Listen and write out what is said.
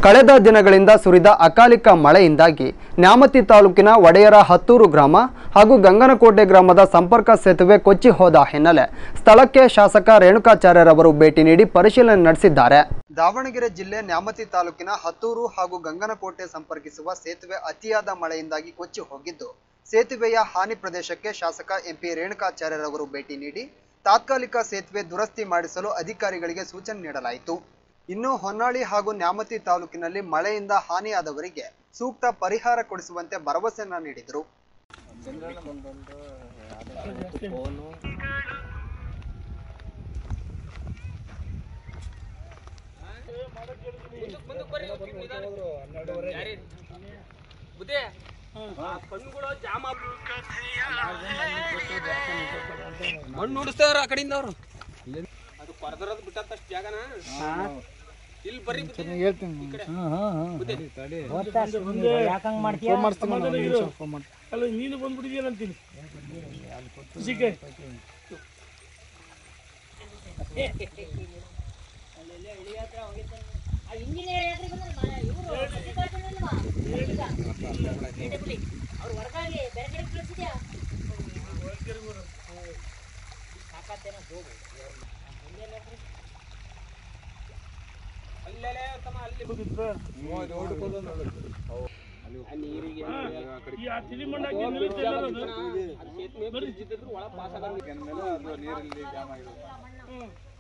ಕಳೆದ ದಿನಗಳಿಂದ ಸುರಿದ ಅಕಾಲಿಕ ಮಳೆಯಿಂದಾಗಿ ನ್ಯಾಮತಿ ತಾಲೂಕಿನ ಒಡೆಯರ ಹತ್ತೂರು ಗ್ರಾಮ ಹಾಗೂ ಗಂಗನಕೋಟೆ ಗ್ರಾಮದ ಸಂಪರ್ಕ ಸೇತುವೆ ಕೊಚ್ಚಿ ಹೋದ ಹಿನ್ನೆಲೆ ಸ್ಥಳಕ್ಕೆ ಶಾಸಕ ರೇಣುಕಾಚಾರ್ಯರವರು ಭೇಟಿ ನೀಡಿ ಪರಿಶೀಲನೆ ನಡೆಸಿದ್ದಾರೆ ದಾವಣಗೆರೆ ಜಿಲ್ಲೆ ನ್ಯಾಮತಿ ತಾಲೂಕಿನ ಹತ್ತೂರು ಹಾಗೂ ಗಂಗನಕೋಟೆ ಸಂಪರ್ಕಿಸುವ ಸೇತುವೆ ಅತಿಯಾದ ಮಳೆಯಿಂದಾಗಿ ಕೊಚ್ಚಿ ಹೋಗಿದ್ದು ಸೇತುವೆಯ ಹಾನಿ ಪ್ರದೇಶಕ್ಕೆ ಶಾಸಕ ಎಂಪಿ ರೇಣುಕಾಚಾರ್ಯರವರು ಭೇಟಿ ನೀಡಿ ತಾತ್ಕಾಲಿಕ ಸೇತುವೆ ದುರಸ್ತಿ ಮಾಡಿಸಲು ಅಧಿಕಾರಿಗಳಿಗೆ ಸೂಚನೆ ನೀಡಲಾಯಿತು ಇನ್ನು ಹೊನ್ನಾಳಿ ಹಾಗೂ ನ್ಯಾಮತಿ ತಾಲೂಕಿನಲ್ಲಿ ಮಳೆಯಿಂದ ಹಾನಿಯಾದವರಿಗೆ ಸೂಕ್ತ ಪರಿಹಾರ ಕೊಡಿಸುವಂತೆ ಭರವಸೆಯನ್ನ ನೀಡಿದರು ಮಣ್ಣು ಉಡಿಸ್ತಾರ ಆ ಕಡೆಯಿಂದ ಅವರು ಅದು ಪರದರದ್ ಬಿಟ್ಟಷ್ಟು ಜಾಗನ ಇಲ್ಲಿ ಬರ್ರಿ ಅಲ್ಲ ನೀನು ಬಂದ್ಬಿಟ್ಟಿದ್ಯಲ್ಲ ಖುಷಿಗೆ ಇಂಜಿನಿಯರ್ ಯಾಕ್ರಿ ಬಂದ್ರೆ ಇವರು ಮಲ್ಲಿಕಾರ್ಜುನ ಇಲ್ವಾ ಅವ್ರು ಹೊರಗಾಗಿ ಬೇರೆ ಕಡೆ ಕಳಿಸಿದ್ಯಾ ಸಾಕಾತೇನೋ ಹೋಗು ಅಲ್ಲೆಲೆ ತಮ್ಮ ಅಲ್ಲಿ ಈ ಆ ತಿಳಿ ಮಣ್ಣಾಗಿ ನಿಲ್ಲುತ್ತೆ ಎಲ್ಲರೂ ಅದು. ಸೇತುವೆ ಬ್ರಿಡ್ಜ್ ಇದ್ದಿದ್ರು ಒಳಗೆ ಪಾಸ್ ಆಗಲ್ಲ ಹ್ಮ್.